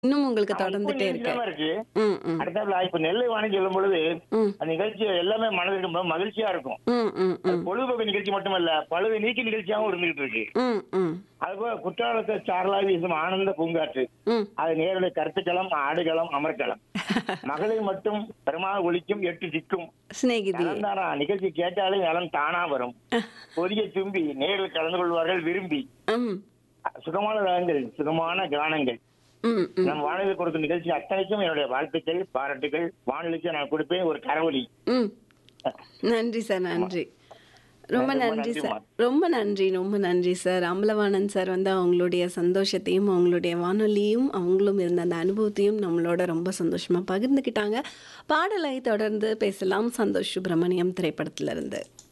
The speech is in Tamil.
இன்னும் உங்களுக்கு ஆமா, இப்போ தொடர்ந்துட்டே நிகழ்ச்சி இருக்கு தான் இருக்கு ம் ம் அடுத்தாப்புல இப்ப நெல்லை வாணி சொல்லும் பொழுது ம் அந்த நிகழ்ச்சி எல்லாமே மனதிற்கு ரொம்ப மகிழ்ச்சியா இருக்கும் ம் ம் அது ம் பொழுதுபோக்கு நிகழ்ச்சி மட்டுமல்ல பழுது நீக்கி நிகழ்ச்சியாகவும் இருந்துகிட்டு இருக்கு ம் ம் அதுபோல குற்றாலத்தை சாரலாக வீசும் ஆனந்த பூங்காற்று ம் அது நேரடி கருத்துக்களம் ஆடுகளம் அமர்க்களம் மகளிர் மட்டும் பெருமாள் ஒழிக்கும் எட்டு சிக்கும் சிநேகிதி நலந்தானா நிகழ்ச்சி கேட்டாலே நலம் தானா வரும் பொதிய தும்பி நேரில் கலந்து கொள்வார்கள் விரும்பி ம் சுகமான ராகங்கள் சுகமான கானங்கள் ம் ம் நம் வானொலி கொடுக்கும் நிகழ்ச்சி அத்தனைக்கும் என்னுடைய வாழ்த்துக்கள் பாராட்டுகள் வானொலிக்கு நான் கொடுப்பேன் ஒரு கரவொலி ம் நன்றி சார் நன்றி ரொம்ப ரொம்ப நன்றி நன்றிம்மா. சார் ரொம்ப நன்றி ரொம்ப நன்றி சார் அம்பலவாணன் சார் வந்து அவங்களுடைய சந்தோஷத்தையும் அவங்களுடைய வானொலியும் அவங்களும் இருந்த அந்த அனுபவத்தையும் நம்மளோட ரொம்ப சந்தோஷமாக பகிர்ந்துக்கிட்டாங்க பாடலை தொடர்ந்து பேசலாம் சந்தோஷ் சுப்பிரமணியம் திரைப்படத்திலிருந்து